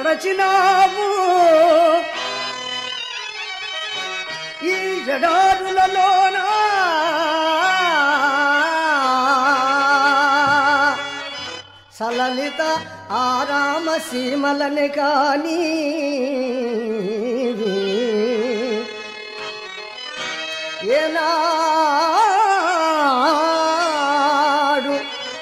నడచినావు ఈ జడారులలోనా సలలిత ఆరామ సీమలని కానీ ఏనాడు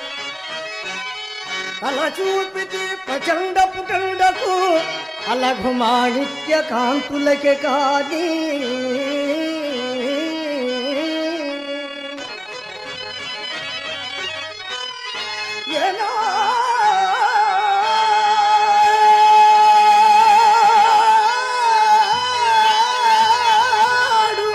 తల చూపితి ప్రచండ పుటండకు అలఘు మాణిక్య కాంతులకే కాని ఏనాడు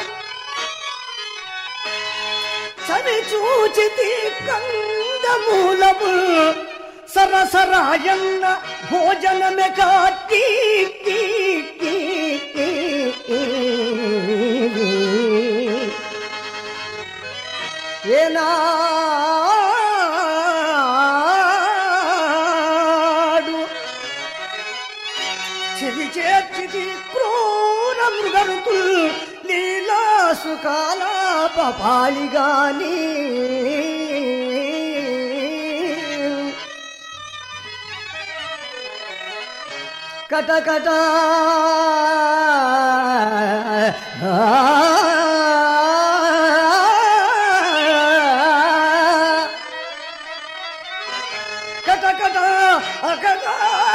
చవి చూచితి కందమూలము సరసరాయన్న భోజనమే కాటి ఏనాడు చెవి చేర్చిది క్రూర మృగరుతు లీలా సుఖాల పపాలి గాని కటకట కటకట అకట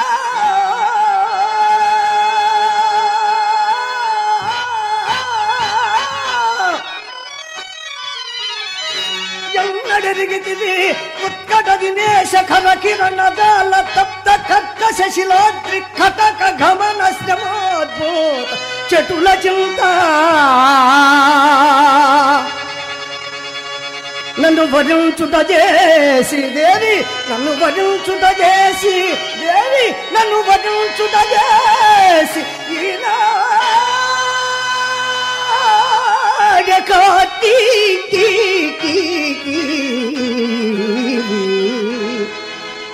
ఎన్నడెరిగితిది ఉత్కట దినేశ ఖర కిరణదాల తప్త కట్ట శశిలాద్రి కటక గమన శ్రమోద్భూత చెటుల చింత నన్ను భరించుట చేసి దేవి నన్ను భరించుట చేసి దేవి నన్ను భరించుట చేసి ఈనాడే కాటి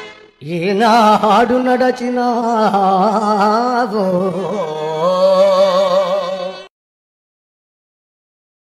ఈనాడు నడచినావో